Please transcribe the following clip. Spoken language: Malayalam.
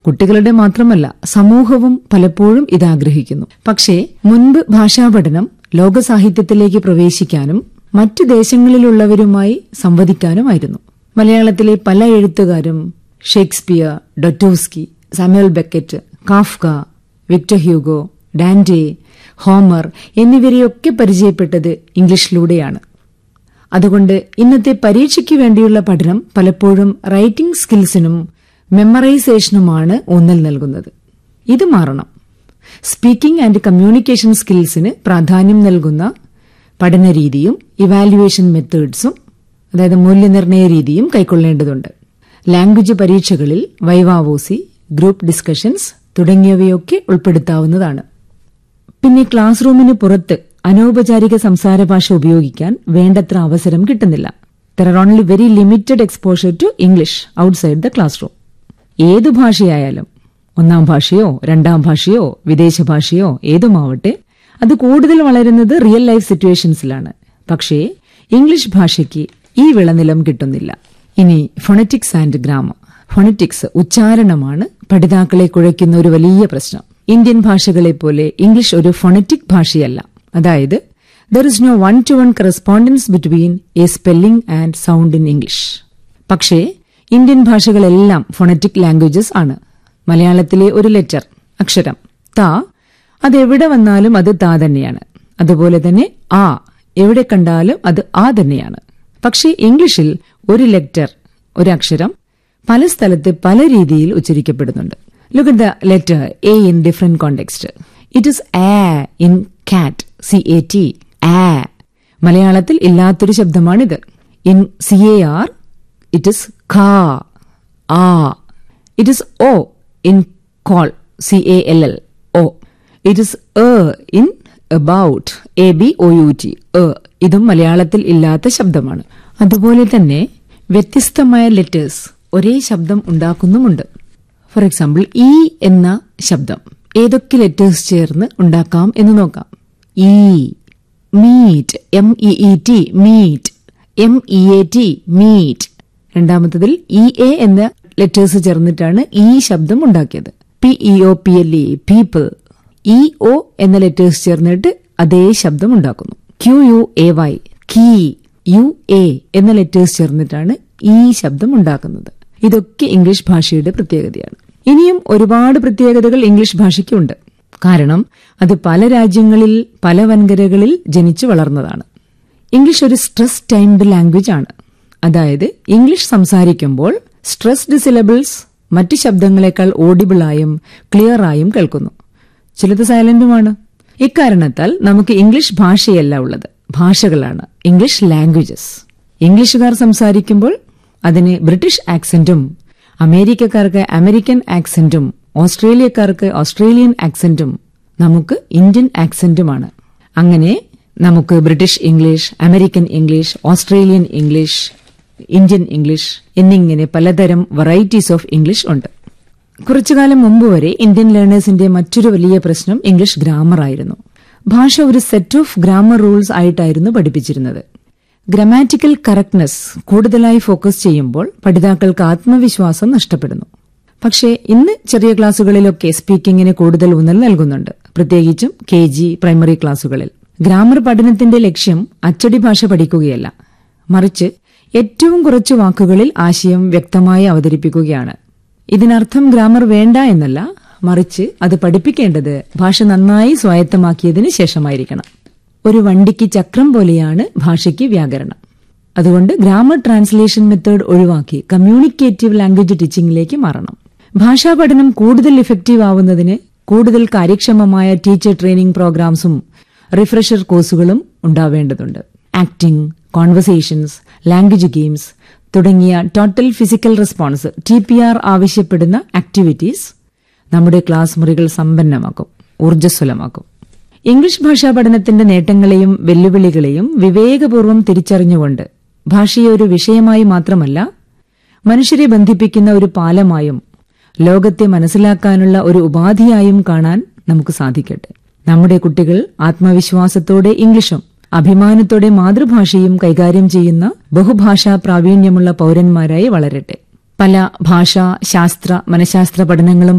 കുട്ടികളുടെ മാത്രമല്ല സമൂഹവും പലപ്പോഴും ഇതാഗ്രഹിക്കുന്നു പക്ഷേ മുൻപ് ഭാഷാപഠനം ലോകസാഹിത്യത്തിലേക്ക് പ്രവേശിക്കാനും മറ്റു ദേശങ്ങളിലുള്ളവരുമായി സംവദിക്കാനുമായിരുന്നു മലയാളത്തിലെ പല എഴുത്തുകാരും Shakespeare Dostoevsky Samuel Beckett Kafka Victor Hugo Dante Homer എന്നിവരെയൊക്കെ പരിചയപ്പെട്ടത് ഇംഗ്ലീഷിലൂടെയാണ് അതുകൊണ്ട് ഇന്നത്തെ പരീക്ഷയ്ക്ക് വേണ്ടിയുള്ള പഠനം പലപ്പോഴും റൈറ്റിംഗ് സ്കിൽസിനും മെമ്മറൈസേഷനുമാണ് ഊന്നൽ നൽകുന്നത് ഇത് മാറണം സ്പീക്കിംഗ് ആൻഡ് കമ്മ്യൂണിക്കേഷൻ സ്കിൽസിന് പ്രാധാന്യം നൽകുന്ന പഠനരീതിയും ഇവാലുവേഷൻ മെത്തേഡ്സും അതായത് മൂല്യനിർണ്ണയ രീതിയും കൈക്കൊള്ളേണ്ടതുണ്ട് ലാംഗ്വേജ് പരീക്ഷകളിൽ വൈവാവോസി ഗ്രൂപ്പ് ഡിസ്കഷൻസ് തുടങ്ങിയവയൊക്കെ ഉൾപ്പെടുത്താവുന്നതാണ് പിന്നെ ക്ലാസ് റൂമിന് പുറത്ത് അനൗപചാരിക സംസാര ഭാഷ ഉപയോഗിക്കാൻ വേണ്ടത്ര അവസരം കിട്ടുന്നില്ല there are only very limited exposure to English outside the classroom ഏതു ഭാഷയായാലും ഒന്നാം ഭാഷയോ രണ്ടാം ഭാഷയോ വിദേശ ഭാഷയോ ഏതുമാവട്ടെ അത് കൂടുതൽ വളരുന്നത് റിയൽ ലൈഫ് സിറ്റുവേഷൻസിലാണ് പക്ഷേ ഇംഗ്ലീഷ് ഭാഷയ്ക്ക് ഈ വിളനിലം കിട്ടുന്നില്ല ഇനി ഫൊണറ്റിക്സ് ആൻഡ് ഗ്രാമർ ഫൊണറ്റിക്സ് ഉച്ചാരണമാണ് പഠിതാക്കളെ കുഴയ്ക്കുന്ന ഒരു വലിയ പ്രശ്നം ഇന്ത്യൻ ഭാഷകളെ പോലെ ഇംഗ്ലീഷ് ഒരു ഫൊണറ്റിക് ഭാഷയല്ല അതായത് there is no one to one correspondence between a spelling and sound in English പക്ഷേ ഇന്ത്യൻ ഭാഷകളെല്ലാം ഫൊണറ്റിക് ലാംഗ്വേജസ് ആണ് മലയാളത്തിലെ ഒരു ലെറ്റർ അക്ഷരം ത അതെവിടെ വന്നാലും അത് താ തന്നെയാണ് അതുപോലെ തന്നെ ആ എവിടെ കണ്ടാലും അത് ആ തന്നെയാണ് പക്ഷേ ഇംഗ്ലീഷിൽ ഒരു ലെറ്റർ ഒരു അക്ഷരം പല സ്ഥലത്ത് പല രീതിയിൽ ഉച്ചരിക്കപ്പെടുന്നുണ്ട് look at the letter A in different context it is ആ in cat C A T ആ മലയാളത്തിൽ ഇല്ലാത്തൊരു ശബ്ദമാണിത് in C A R it is ഖാ ആ ഇറ്റ് ഇസ് ഓ in call C A L L ഓ it is A in about A B O U T A ഇതും മലയാളത്തിൽ ഇല്ലാത്ത ശബ്ദമാണ് അതുപോലെ തന്നെ വ്യത്യസ്തമായ ലെറ്റേഴ്സ് ഒരേ ശബ്ദം ഉണ്ടാക്കുന്നുമുണ്ട് ഫോർ എക്സാമ്പിൾ ഇ എന്ന ശബ്ദം ഏതൊക്കെ ലെറ്റേഴ്സ് ചേർന്ന് ഉണ്ടാക്കാം എന്ന് നോക്കാം E meet M E E T meet M E A T meat രണ്ടാമത്തതിൽ ഇ എ എന്ന ലെറ്റേഴ്സ് ചേർന്നിട്ടാണ് ഈ ശബ്ദം ഉണ്ടാക്കിയത് P E O P L E people E O എന്ന ലെറ്റേഴ്സ് ചേർന്നിട്ട് അതേ ശബ്ദം ഉണ്ടാക്കുന്നു Q U A Y key U A എന്ന ലെറ്റേഴ്സ് ചേർന്നിട്ടാണ് ഈ ശബ്ദം ഉണ്ടാക്കുന്നത് ഇതൊക്കെ ഇംഗ്ലീഷ് ഭാഷയുടെ പ്രത്യേകതയാണ് ഇനിയും ഒരുപാട് പ്രത്യേകതകൾ ഇംഗ്ലീഷ് ഭാഷയ്ക്കുണ്ട് കാരണം അത് പല രാജ്യങ്ങളിൽ പല വൻകരകളിൽ ജനിച്ചു വളർന്നതാണ് ഇംഗ്ലീഷ് ഒരു സ്ട്രെസ് ടൈംഡ് ലാംഗ്വേജ് ആണ് അതായത് ഇംഗ്ലീഷ് സംസാരിക്കുമ്പോൾ സ്ട്രെസ്ഡ് സിലബിൾസ് മറ്റ് ശബ്ദങ്ങളെക്കാൾ ഓഡിബിളായും ക്ലിയറായും കേൾക്കുന്നു ചിലത് സൈലന്റുമാണ് ഇക്കാരണത്താൽ നമുക്ക് ഇംഗ്ലീഷ് ഭാഷയല്ല ഉള്ളത് ഭാഷകളാണ് ഇംഗ്ലീഷ് ലാംഗ്വേജസ് ഇംഗ്ലീഷുകാർ സംസാരിക്കുമ്പോൾ അതിന് ബ്രിട്ടീഷ് ആക്സന്റും അമേരിക്കക്കാർക്ക് അമേരിക്കൻ ആക്സന്റും ഓസ്ട്രേലിയക്കാർക്ക് ഓസ്ട്രേലിയൻ ആക്സന്റും നമുക്ക് ഇന്ത്യൻ ആക്സന്റുമാണ് അങ്ങനെ നമുക്ക് British English American English Australian English Indian English എന്നിങ്ങനെ പലതരം വെറൈറ്റീസ് ഓഫ് ഇംഗ്ലീഷ് ഉണ്ട് കുറച്ചുകാലം മുമ്പ് വരെ ഇന്ത്യൻ ലേണേഴ്സിന്റെ മറ്റൊരു വലിയ പ്രശ്നം ഇംഗ്ലീഷ് ഗ്രാമർ ആയിരുന്നു ഭാഷ ഒരു സെറ്റ് ഓഫ് ഗ്രാമർ റൂൾസ് ആയിട്ടായിരുന്നു പഠിപ്പിച്ചിരുന്നത് ഗ്രമാറ്റിക്കൽ കറക്റ്റ്നെസ് കൂടുതലായി ഫോക്കസ് ചെയ്യുമ്പോൾ പഠിതാക്കൾക്ക് ആത്മവിശ്വാസം നഷ്ടപ്പെടുന്നു പക്ഷേ ഇന്ന് ചെറിയ ക്ലാസുകളിലൊക്കെ സ്പീക്കിങ്ങിന് കൂടുതൽ ഊന്നൽ നൽകുന്നുണ്ട് പ്രത്യേകിച്ചും കെ ജി പ്രൈമറി ക്ലാസുകളിൽ ഗ്രാമർ പഠനത്തിന്റെ ലക്ഷ്യം അച്ചടി ഭാഷ പഠിക്കുകയല്ല മറിച്ച് ഏറ്റവും കുറച്ച് വാക്കുകളിൽ ആശയം വ്യക്തമായി അവതരിപ്പിക്കുകയാണ് ഇതിനർത്ഥം ഗ്രാമർ വേണ്ട എന്നല്ല മറിച്ച് അത് പഠിപ്പിക്കേണ്ടത് ഭാഷ നന്നായി സ്വായത്തമാക്കിയതിന് ശേഷമായിരിക്കണം ഒരു വണ്ടിക്ക് ചക്രം പോലെയാണ് ഭാഷയ്ക്ക് വ്യാകരണം അതുകൊണ്ട് ഗ്രാമർ ട്രാൻസ്ലേഷൻ മെത്തേഡ് ഒഴിവാക്കി കമ്മ്യൂണിക്കേറ്റീവ് ലാംഗ്വേജ് ടീച്ചിങ്ങിലേക്ക് മാറണം ഭാഷാ പഠനം കൂടുതൽ ഇഫക്റ്റീവ് ആവുന്നതിന് കൂടുതൽ കാര്യക്ഷമമായ ടീച്ചർ ട്രെയിനിംഗ് പ്രോഗ്രാംസും റിഫ്രഷർ കോഴ്സുകളും ഉണ്ടാവേണ്ടതുണ്ട് ആക്ടിംഗ് കോൺവെർസേഷൻസ് ലാംഗ്വേജ് ഗെയിംസ് തുടങ്ങിയ total physical response T P R ആവശ്യപ്പെടുന്ന ആക്ടിവിറ്റീസ് നമ്മുടെ ക്ലാസ് മുറികൾ സമ്പന്നമാക്കും ഊർജ്ജസ്വലമാക്കും ഇംഗ്ലീഷ് ഭാഷാ പഠനത്തിന്റെ നേട്ടങ്ങളെയും വെല്ലുവിളികളെയും വിവേകപൂർവ്വം തിരിച്ചറിഞ്ഞുകൊണ്ട് ഭാഷയെ ഒരു വിഷയമായി മാത്രമല്ല മനുഷ്യരെ ബന്ധിപ്പിക്കുന്ന ഒരു പാലമായും ലോകത്തെ മനസ്സിലാക്കാനുള്ള ഒരു ഉപാധിയായും കാണാൻ നമുക്ക് സാധിക്കട്ടെ നമ്മുടെ കുട്ടികൾ ആത്മവിശ്വാസത്തോടെ ഇംഗ്ലീഷും അഭിമാനത്തോടെ മാതൃഭാഷയും കൈകാര്യം ചെയ്യുന്ന ബഹുഭാഷാ പ്രാവീണ്യമുള്ള പൌരന്മാരായി വളരട്ടെ പല ഭാഷാ ശാസ്ത്ര മനഃശാസ്ത്ര പഠനങ്ങളും